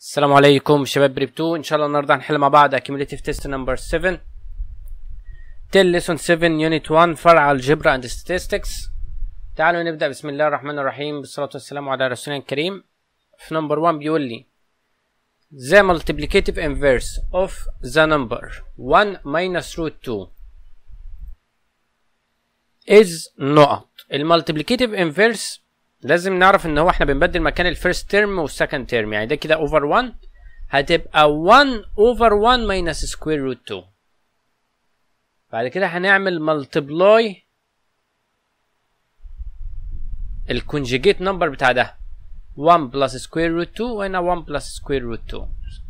السلام عليكم شباب بريب 2 ان شاء الله النهارده هنحل مع بعض accumulative test number 7 till lesson 7 unit 1 فرع الجبر and statistics تعالوا نبدا بسم الله الرحمن الرحيم بالصلاه والسلام على رسولنا الكريم في نمبر 1 بيقول لي the multiplicative inverse of the number 1 minus root 2 is نقط المالتيبليكيتيف انفيرس لازم نعرف ان هو احنا بنبدل مكان الفيرست تيرم والسكند تيرم يعني ده كده اوفر 1 هتبقى 1 اوفر 1 ماينس سكوير روت 2 بعد كده هنعمل ملتبلاي الكونجيجيت نمبر بتاع ده 1 بلس سكوير روت 2 وهنا 1 بلس سكوير روت 2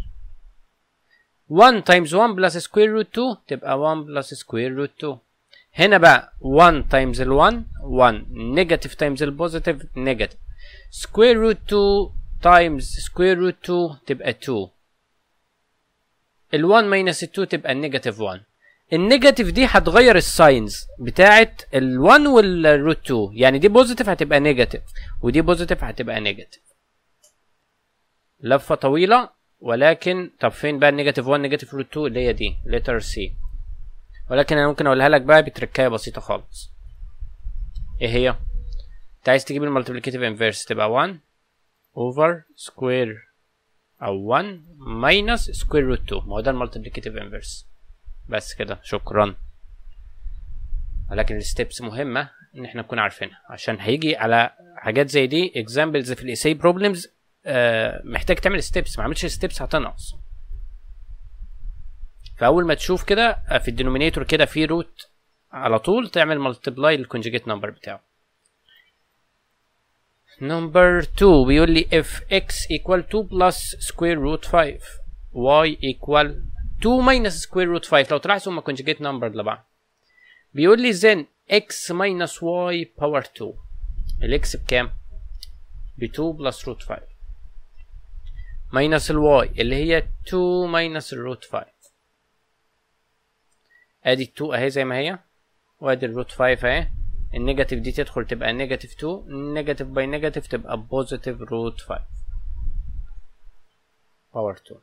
1 تايمز 1 بلس سكوير روت 2 تبقى 1 بلس سكوير روت 2 هنا بقى 1 تايمز ال 1 1 نيجاتيف تايمز البوزيتيف نيجاتيف سكوير روت 2 تايمز سكوير روت 2 تبقى 2 ال 1 ماينس ال 2 تبقى النيجاتيف 1 النيجاتيف دي هتغير الساينز بتاعت ال 1 والروت 2 يعني دي بوزيتيف هتبقى نيجاتيف ودي بوزيتيف هتبقى نيجاتيف لفه طويله ولكن طب فين بقى النيجاتيف 1 نيجاتيف روت 2 اللي هي دي لتر سي ولكن انا ممكن اقولها لك بقى بتركايه بسيطه خالص ايه هي انت عايز تجيب المالتيبليكيتيف انفيرس تبقى 1 اوفر سكوير او 1 ماينس سكوير روت 2 ما هو ده المالتيبليكيتيف انفيرس بس كده شكرا ولكن الستبس مهمه ان احنا نكون عارفينها عشان هيجي على حاجات زي دي اكزامبلز في الايساي بروبلمز آه محتاج تعمل ستبس ما عملتش ستبس هتنقص فاول ما تشوف كده في الدينومينيتور كده في روت على طول تعمل ملتبلاي للكونجيجيت نمبر بتاعه نمبر 2 بيقول لي if x equal 2 plus square root 5 y equal 2 minus square root 5 لو تلاحظوا هما conjugate number لبعض بيقول لي then x minus y power 2 الاكس بكام؟ ب 2 plus root 5 minus الواي اللي هي 2 minus الروت 5 ادي 2 اهي زي ما هي وادي الروت 5 اهي النيجاتيف دي تدخل تبقى نيجاتيف 2 نيجاتيف باي نيجاتيف تبقى بوزيتيف روت 5 باور 2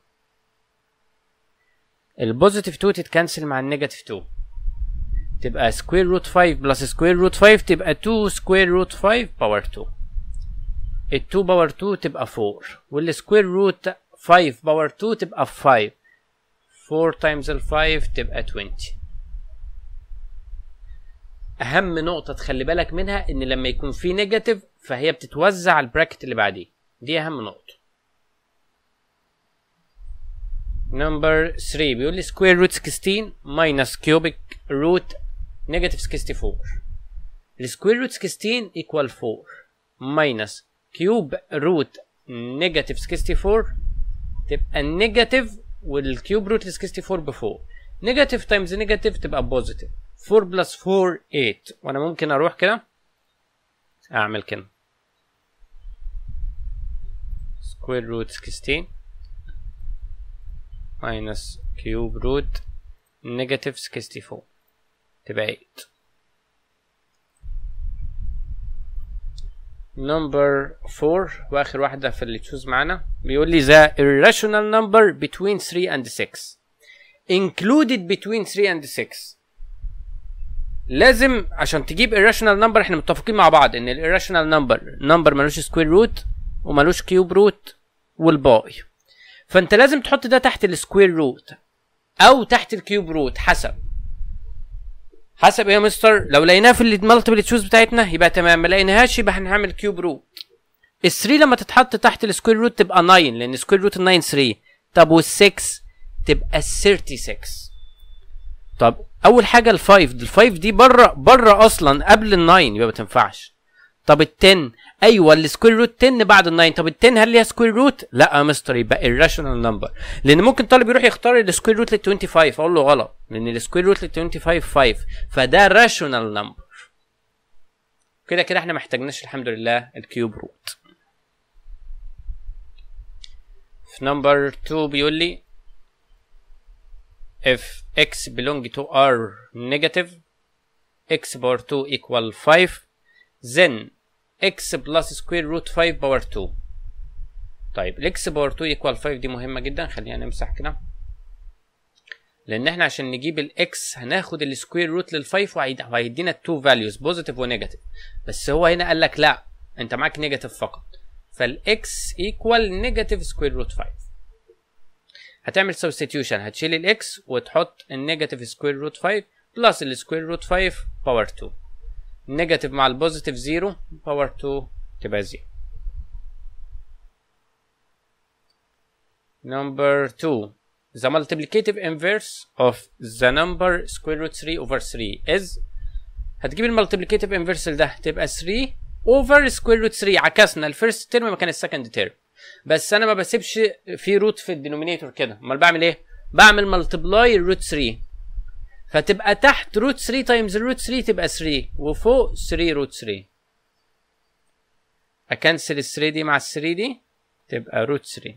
البوزيتيف 2 تتكنسل مع النيجاتيف 2 تبقى سكوير روت 5 بلس سكوير روت 5 تبقى 2 سكوير روت 5 باور 2 ال 2 باور 2 تبقى 4 والسكوير روت 5 باور 2 تبقى 5 4 تايمز ال 5 تبقى 20 اهم نقطه تخلي بالك منها ان لما يكون في نيجاتيف فهي بتتوزع على البراكت اللي بعديه دي اهم نقطه نمبر 3 بيقول لي سكوير روت 16 ماينس كيوبيك روت نيجاتيف 64 السكوير روت 16 ايكوال 4 ماينس كيوب روت نيجاتيف 64 تبقى النيجاتيف والكيوب روت ل 64 ب 4 نيجاتيف تايمز نيجاتيف تبقى بوزيتيف 4 بلس 4 8 وانا ممكن اروح كده اعمل كده سكوير روت 16 ماينس كيوب روت نيجاتيف 64 تبقى 8 نمبر 4 واخر واحدة في اللي تشوز معانا بيقول لي the irrational number between 3 and 6 included between 3 and 6 لازم عشان تجيب irrational number احنا متفقين مع بعض ان ال irrational number number ملوش سكوير روت وملوش كيوب روت والباقي فانت لازم تحط ده تحت السكوير روت او تحت الكيوب روت حسب حسب ايه يا مستر لو لقيناه في المالتيبل تشوز بتاعتنا يبقى تمام ما لقيناهاش يبقى هنعمل كيوب روت ال 3 لما تتحط تحت السكوير روت تبقى 9 لان سكوير روت ال 9 3 طب وال 6 تبقى 36 طب اول حاجه ال 5 ال 5 دي بره بره اصلا قبل ال 9 يبقى ما تنفعش طب ال 10 ايوه السكوير روت 10 بعد ال 9 طب ال 10 هل ليها سكوير روت لا يا مستر يبقى irrational نمبر لان ممكن طالب يروح يختار السكوير روت لل 25 اقول له غلط لان السكوير روت لل 25 5 فده راشونال نمبر كده كده احنا ما احتاجناش الحمد لله الكيوب روت في نمبر 2 بيقول لي if x belong to r negative x power 2 equal 5 then x plus square root 5 power 2 طيب الاكس باور 2 ايكوال 5 دي مهمه جدا خلينا نمسح كده لان احنا عشان نجيب الاكس هناخد السكوير روت لل5 وهيدينا التو فاليوز بوزيتيف ونيجاتيف بس هو هنا قال لك لا انت معاك نيجاتيف فقط فالاكس ايكوال نيجاتيف سكوير روت 5 هتعمل سبستيتيوشن هتشيل الاكس وتحط النيجاتيف سكوير روت 5 بلس السكوير روت 5 باور 2 نيجاتيف مع البوزيتيف 0 باور 2 تبقى 0 number 2 the multiplicative inverse of the number square root 3 over 3 is هتجيب المالتيبليكيتيف انفيرس ده تبقى 3 اوفر سكوير روت 3 عكسنا الفيرست ترم مكان السكند ترم بس انا ما بسيبش في روت في الدينومينيتور كده امال بعمل ايه بعمل ملتبلاي روت 3 فتبقى تحت روت 3 تايمز الروت 3 تبقى 3 وفوق 3 روت 3 اكنسل ال 3 دي مع ال 3 دي تبقى روت 3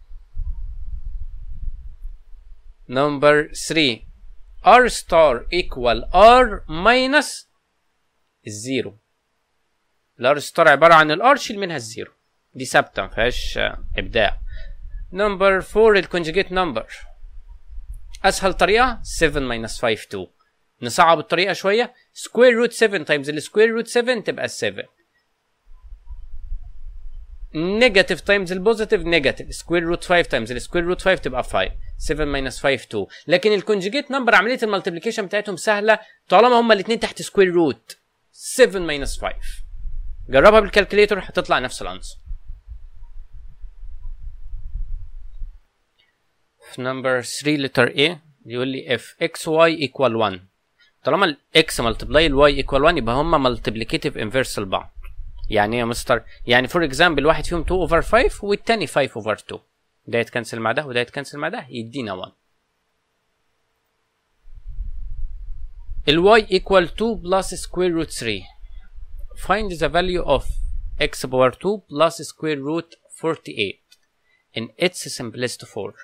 number 3 r star equal r minus الزيرو الار ستار عبارة عن الار شيل منها الزيرو دي ثابتة مفيهاش ابداع نمبر 4 الكونجيجيت نمبر اسهل طريقة 7 minus 5 2 نصعب الطريقة شوية سكوير روت 7 تايمز السكوير روت 7 تبقى 7 نيجاتيف تايمز البوزيتيف نيجاتيف سكوير روت 5 تايمز السكوير روت 5 تبقى 5 7 minus 5 2 لكن الكونجيجيت نمبر عمليه المالتيبليكيشن بتاعتهم سهله طالما هما الاثنين تحت سكوير روت 7 minus 5 جربها بالكالكوليتر هتطلع نفس الانسر في نمبر 3 لتر A يقول لي if xy equal 1 طالما ال x ملتبلاي ال y equal 1 يبقى هما مالتيبليكيتيف انفيرس لبعض يعني ايه يا مستر يعني فور اكزامبل واحد فيهم 2 اوفر 5 والتاني 5 اوفر 2 ده يتكنسل مع ده وده يتكنسل مع ده يدينا 1 ال y equal 2 plus square root 3 find the value of x power 2 plus square root 48 in its simplest form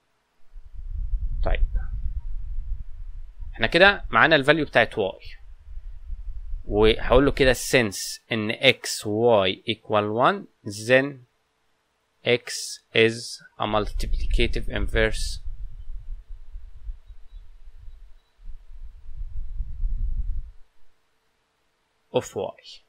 طيب احنا كده معانا الفاليو بتاعت y وهقول له كده since ان x y equal 1 then x is a multiplicative inverse of y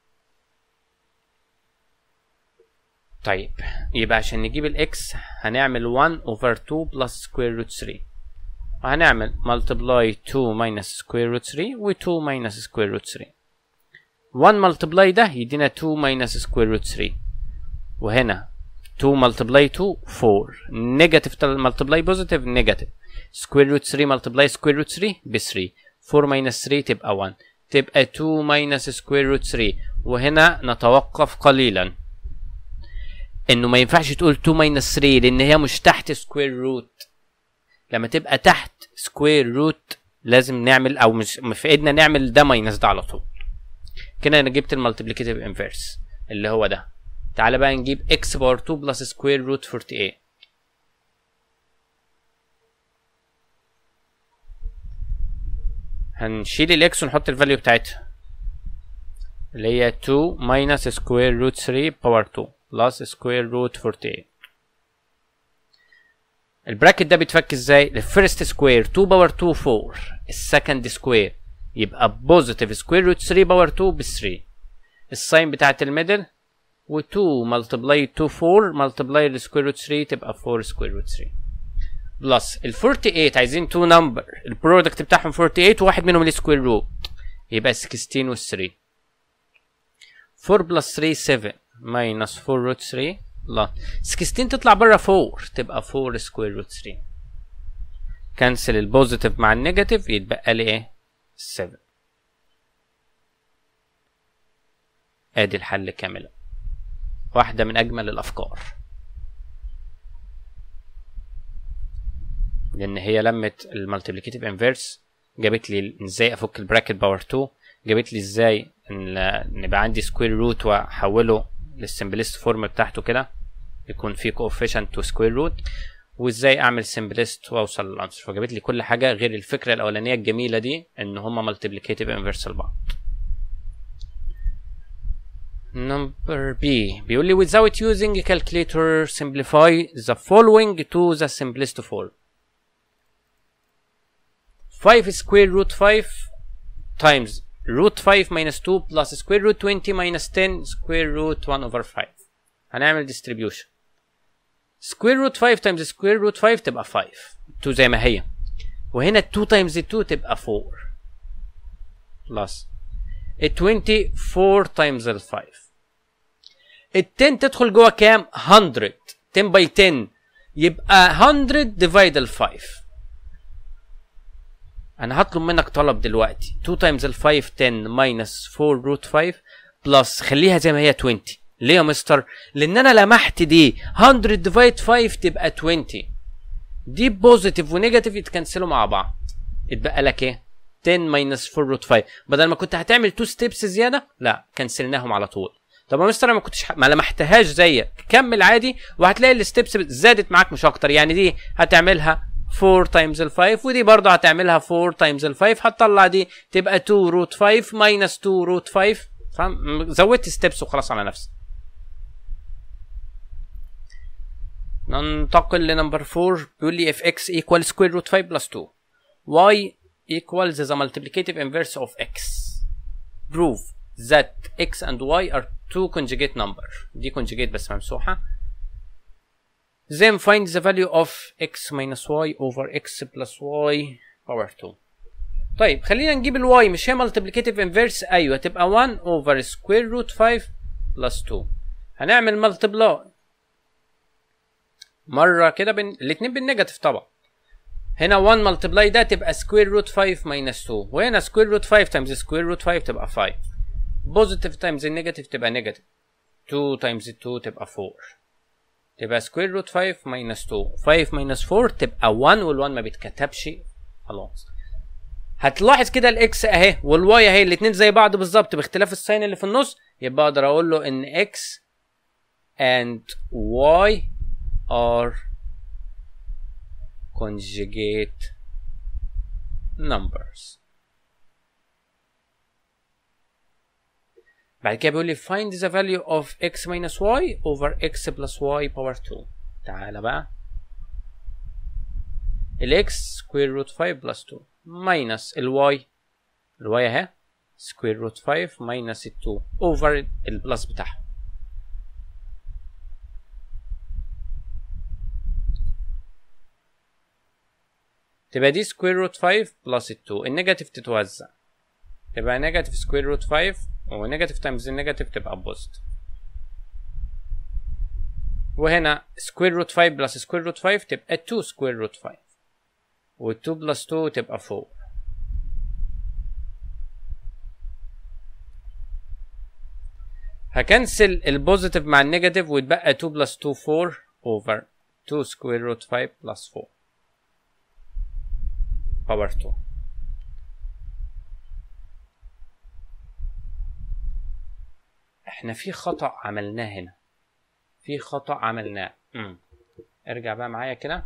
طيب يبقى عشان نجيب الاكس هنعمل 1 over 2 plus square root 3 وهنعمل multiply 2 minus square root 3 و 2 minus square root 3 1 multiply ده يدينا 2 minus square root 3 وهنا 2 multiply 2 4 negative multiply positive negative square root 3 multiply square root 3 ب 3 4 minus 3 تبقى 1 تبقى 2 minus square root 3 وهنا نتوقف قليلا انه ما ينفعش تقول 2 minus 3 لان هي مش تحت سكوير روت لما تبقى تحت سكوير روت لازم نعمل او مش في ايدنا نعمل ده ماينس ده على طول كده انا جبت المالتيبليكيتيف انفيرس اللي هو ده تعالى بقى نجيب x باور 2 بلس سكوير روت 48 هنشيل الاكس ونحط الفاليو بتاعتها اللي هي 2 minus سكوير روت 3 باور 2 بلس سكوير روت 48 البراكت ده بيتفك ازاي الفيرست سكوير 2 باور 2 4 السكند سكوير يبقى بوزيتيف سكوير روت 3 باور 2 ب 3 الساين بتاعت الميدل و2 ملتبلاي 2 4 ملتبلاي السكوير روت 3 تبقى 4 سكوير روت 3 بلس ال 48 عايزين 2 نمبر البرودكت بتاعهم 48 وواحد منهم ليه سكوير روت يبقى 16 و 3 4 بلس 3 7 minus 4 روت 3 لا 16 تطلع بره 4 تبقى 4 سكوير روت 3 كنسل البوزيتيف مع النيجاتيف يتبقى لي ايه 7 ادي الحل كاملا واحدة من اجمل الافكار لان هي لمت المالتيبليكيتيف انفيرس جابت لي ازاي افك البراكت باور 2 جابت لي ازاي ان يبقى عندي سكوير روت واحوله للسمبلست فورم بتاعته كده يكون في كوفيشنت تو سكوير روت وازاي اعمل سمبلست واوصل للانسر فجابت لي كل حاجه غير الفكره الاولانيه الجميله دي ان هما مالتيبليكيتيف انفيرس لبعض number B بيقول لي without using calculator simplify the following to the simplest form 5 square root 5 times root 5 minus 2 plus square root 20 minus 10 square root 1 over 5 هنعمل distribution square root 5 times square root 5 تبقى 5 2 زي ما هي وهنا 2 times 2 تبقى 4 plus ال 20 4 times ال 5 ال 10 تدخل جوه كام 100 10 by 10 يبقى 100 divide ال 5 انا هطلب منك طلب دلوقتي 2 times ال 5 10 minus 4 root 5 plus خليها زي ما هي 20 ليه يا مستر لان انا لمحت دي 100 divide 5 تبقى 20 دي بوزيتيف ونيجاتيف يتكنسلوا مع بعض اتبقى لك ايه 10 minus 4 root 5 بدل ما كنت هتعمل 2 ستيبس زياده لا كنسلناهم على طول طب يا مستر انا ما كنتش ح... ما لمحتهاش زيك كمل عادي وهتلاقي الستبس زادت معاك مش اكتر يعني دي هتعملها 4 تايمز ال 5 ودي برضه هتعملها 4 تايمز ال 5 هتطلع دي تبقى 2 روت 5 ماينس 2 روت 5 فاهم زودت ستيبس وخلاص على نفسك ننتقل لنمبر 4 بيقول لي if x equals square root 5 plus 2 y equals the multiplicative inverse of x prove that x and y are two conjugate number دي conjugate بس ممسوحة then find the value of x minus y over x plus y power 2 طيب خلينا نجيب الواي مش هي multiplicative inverse ايوه تبقى 1 over square root 5 plus 2 هنعمل multiply مرة كده بين الاتنين بالنيجاتيف طبعا هنا 1 multiply ده تبقى square root 5 minus 2 وهنا square root 5 times square root 5 تبقى 5 positive times النيجاتيف تبقى نيجاتيف 2 times 2 تبقى 4 تبقى square root 5 minus 2 5 minus 4 تبقى 1 وال1 ما بيتكتبش خلاص هتلاحظ كده الاكس اهي والواي اهي الاتنين زي بعض بالظبط باختلاف الساين اللي في النص يبقى اقدر اقول له ان x and y are conjugate numbers بعد كده بيقول لي find the value of x minus y over x plus y power 2 تعالى بقى ال x square root 5 plus 2 minus ال y ال y اهي square root 5 minus ال 2 over البلس بتاعها تبقى دي square root 5 plus 2 النيجاتيف تتوزع تبقى نيجاتيف square root 5 ونيجاتيف تايمز النيجاتيف تبقى بوزيتيف وهنا square root 5 plus square root 5 تبقى 2 square root 5 و 2 plus 2 تبقى 4 هكنسل البوزيتيف مع النيجاتيف ويتبقى 2 plus 2 4 over 2 square root 5 plus 4 power 2 احنا في خطأ عملناه هنا في خطأ عملناه امم ارجع بقى معايا كده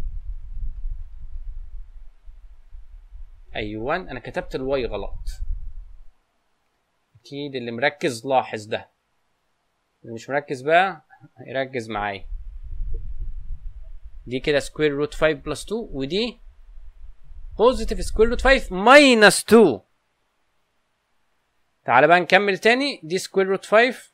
ايوه انا كتبت الواي غلط اكيد اللي مركز لاحظ ده اللي مش مركز بقى يركز معايا دي كده سكوير روت 5 بلس 2 ودي بوزيتيف سكوير روت 5 ماينس 2 تعالى بقى نكمل تاني دي سكوير روت 5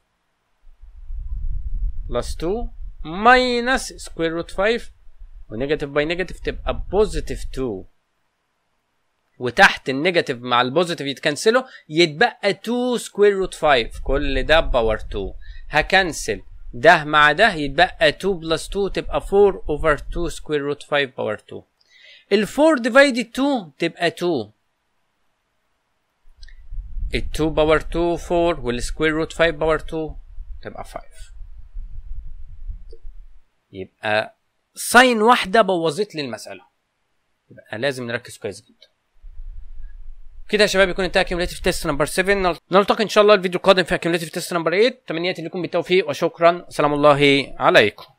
بلس 2 ماينس سكوير روت 5 ونيجاتيف باي نيجاتيف تبقى بوزيتيف 2 وتحت النيجاتيف مع البوزيتيف يتكنسلوا يتبقى 2 سكوير روت 5 كل ده باور 2 هكنسل ده مع ده يتبقى 2 بلس 2 تبقى 4 اوفر 2 سكوير روت 5 باور 2 ال 4 ديفايدد 2 تبقى 2 ال 2 باور 2 4 والسكوير روت 5 باور 2 تبقى 5 يبقى ساين واحدة بوظت لي المسألة يبقى لازم نركز كويس جدا كده يا شباب يكون انتهى كيموليتيف تيست نمبر 7 نلتقي ان شاء الله الفيديو القادم في كيموليتيف تيست نمبر 8 تمنياتي لكم بالتوفيق وشكرا سلام الله عليكم